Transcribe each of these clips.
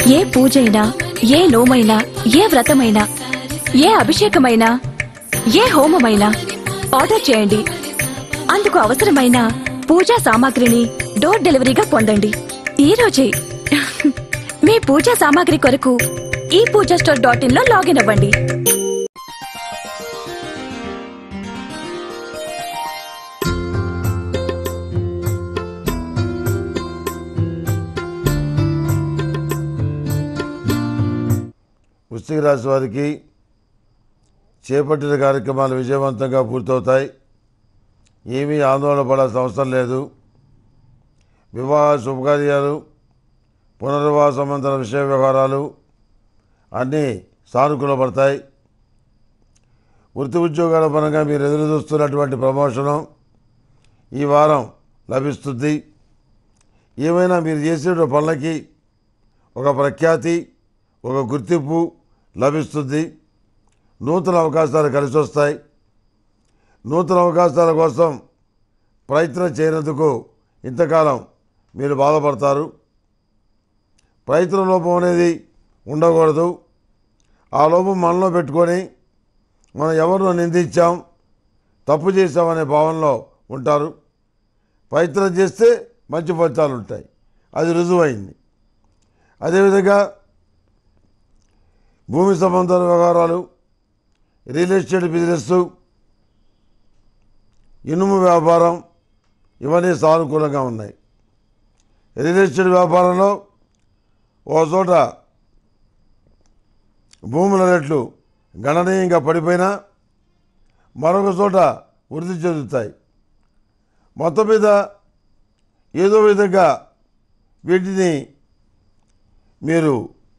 ఏ పూజైనా ఏ నోమైనా ఏ వ్రతమైనా ఏ అభిషేకమైనా ఏ హోమమైనా ఆర్డర్ చేయండి అందుకు అవసరమైన పూజా సామాగ్రిని డోర్ డెలివరీగా పొందండి ఈ రోజే మీ పూజా సామాగ్రి కొరకు ఈ పూజా స్టోర్ డాట్ ఇన్ లో లాగిన్ అవ్వండి వృశ్చిక రాశి వారికి చేపట్టిన కార్యక్రమాలు విజయవంతంగా పూర్తవుతాయి ఏమీ ఆందోళన పడాల్సిన అవసరం లేదు వివాహ శుభకార్యాలు పునర్వివాహ సంబంధ విషయ వ్యవహారాలు అన్నీ సానుకూలపడతాయి వృత్తి ఉద్యోగాల పరంగా మీరు ఎదురు చూస్తున్నటువంటి ప్రమోషను ఈ వారం లభిస్తుంది ఏమైనా మీరు చేసే పనులకి ఒక ప్రఖ్యాతి ఒక గుర్తింపు లభిస్తుంది నూతన అవకాశాలు కలిసి వస్తాయి నూతన అవకాశాల కోసం ప్రయత్నం చేయనందుకు ఇంతకాలం మీరు బాధపడతారు ప్రయత్న లోపం అనేది ఉండకూడదు ఆ లోపం మనలో పెట్టుకొని మనం ఎవరినో నిందించాం తప్పు చేశామనే భావనలో ఉంటారు ప్రయత్నం చేస్తే మంచి ఫలితాలు ఉంటాయి అది రుజువైంది అదేవిధంగా భూమి సంబంధాల వ్యవహారాలు రియల్ ఎస్టేట్ బిజినెస్ ఇనుము వ్యాపారం ఇవన్నీ సానుకూలంగా ఉన్నాయి రియల్ ఎస్టేట్ వ్యాపారంలో ఓ చోట భూముల రేట్లు గణనీయంగా పడిపోయినా మరొక చోట వృద్ధి చెందుతాయి మొత్తం మీద ఏదో విధంగా వీటిని మీరు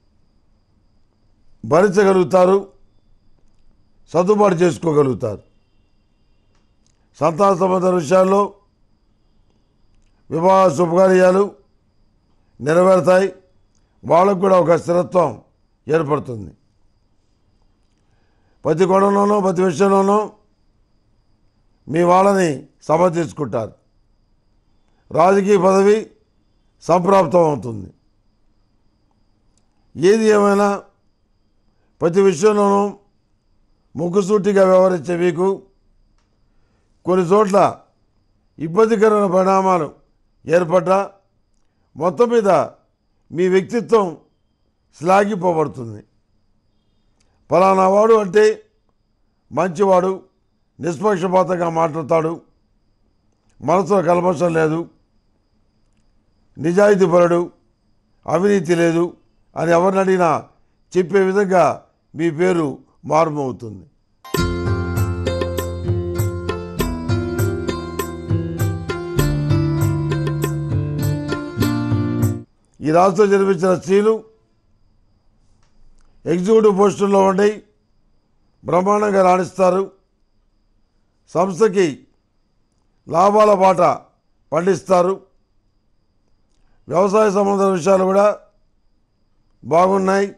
భరించగలుగుతారు సర్దుబాటు చేసుకోగలుగుతారు సంతాన సంబంధ విషయాల్లో వివాహ శుభకార్యాలు నెరవేరుతాయి వాళ్ళకు కూడా ఒక స్థిరత్వం ఏర్పడుతుంది ప్రతి కోణంలోనూ ప్రతి విషయంలోనూ మీ వాళ్ళని సమర్థించుకుంటారు రాజకీయ పదవి సంప్రాప్తం అవుతుంది ఏది ఏమైనా ప్రతి విషయంలోనూ ముక్కుసూటిగా వ్యవహరించే మీకు కొన్ని చోట్ల ఇబ్బందికరమైన పరిణామాలు ఏర్పడ్డా మొత్తం మీద మీ వ్యక్తిత్వం శ్లాఘింపబడుతుంది ఫలానా వాడు అంటే మంచివాడు నిష్పక్షపాతంగా మాట్లాడతాడు మనసులో కల్మషం లేదు నిజాయితీపరుడు అవినీతి లేదు అని ఎవరిని అడిగినా చెప్పే విధంగా మీ పేరు మారుమవుతుంది ఈ రాష్ట్రంలో జన్మించిన స్త్రీలు ఎగ్జిక్యూటివ్ పోస్టుల్లో ఉండి బ్రహ్మాండంగా రాణిస్తారు సంస్థకి లాభాల బాట పండిస్తారు వ్యవసాయ సంబంధ విషయాలు కూడా బాగున్నాయి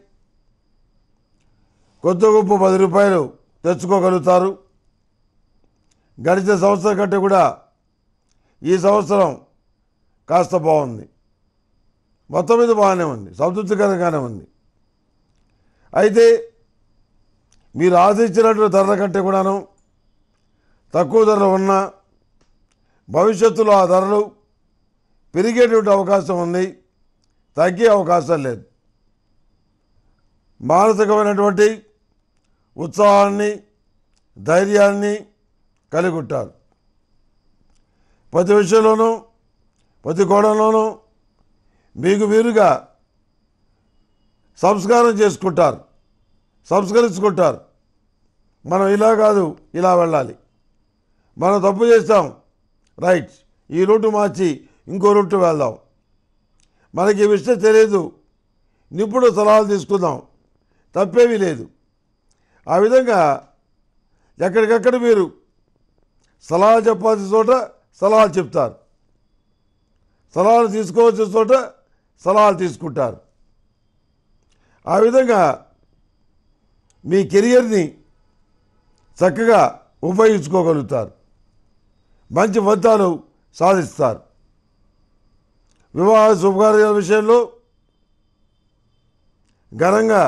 కొత్త గొప్ప పది రూపాయలు తెచ్చుకోగలుగుతారు గడిచిన సంవత్సరం కంటే కూడా ఈ సంవత్సరం కాస్త బాగుంది మొత్తం మీద బాగానే ఉంది సంతృప్తికరంగానే ఉంది అయితే మీరు ఆశించినటువంటి ధరల కంటే కూడాను తక్కువ ధరలు ఉన్నా భవిష్యత్తులో ఆ ధరలు పెరిగేటువంటి అవకాశం ఉంది తగ్గే అవకాశం లేదు మానసికమైనటువంటి ఉత్సాహాన్ని ధైర్యాన్ని కలిగి ఉంటారు ప్రతి విషయంలోనూ ప్రతి కోణంలోనూ మీకు మీరుగా సంస్కారం చేసుకుంటారు సంస్కరించుకుంటారు మనం ఇలా కాదు ఇలా వెళ్ళాలి మనం తప్పు చేస్తాం రైట్ ఈ రూటు మార్చి ఇంకో రూటు వెళ్దాం మనకి ఈ విషయం తెలియదు నిపుణుడు సలహాలు తీసుకుందాం తప్పేమీ లేదు ఆ విధంగా ఎక్కడికక్కడ మీరు సలహా చెప్పాల్సిన చోట సలహాలు చెప్తారు సలహాలు తీసుకోవాల్సిన చోట సలహాలు తీసుకుంటారు ఆ విధంగా మీ కెరియర్ని చక్కగా ఉపయోగించుకోగలుగుతారు మంచి ఫలితాలు సాధిస్తారు వివాహ శుభకార్యాల విషయంలో ఘనంగా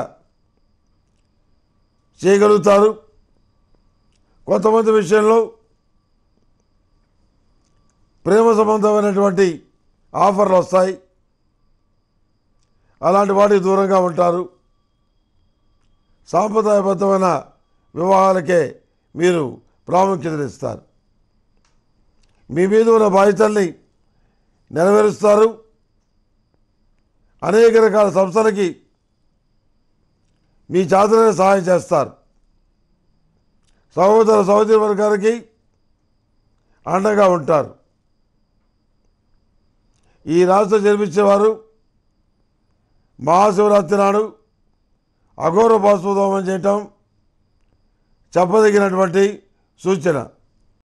చేయగలుగుతారు కొంతమంది విషయంలో ప్రేమ సంబంధమైనటువంటి ఆఫర్లు వస్తాయి అలాంటి వాటికి దూరంగా ఉంటారు సాంప్రదాయబద్ధమైన వివాహాలకే మీరు ప్రాముఖ్యతనిస్తారు మీ మీద ఉన్న బాధ్యతల్ని నెరవేరుస్తారు అనేక రకాల సంస్థలకి మీ చేతనే సహాయం చేస్తారు సహోదర సహోదరి వర్గాలకి అండగా ఉంటారు ఈ రాష్ట్రం జన్మించేవారు మహాశివరాత్రి నాడు అఘోర బాస్పోదోమం చేయటం చెప్పదగినటువంటి సూచన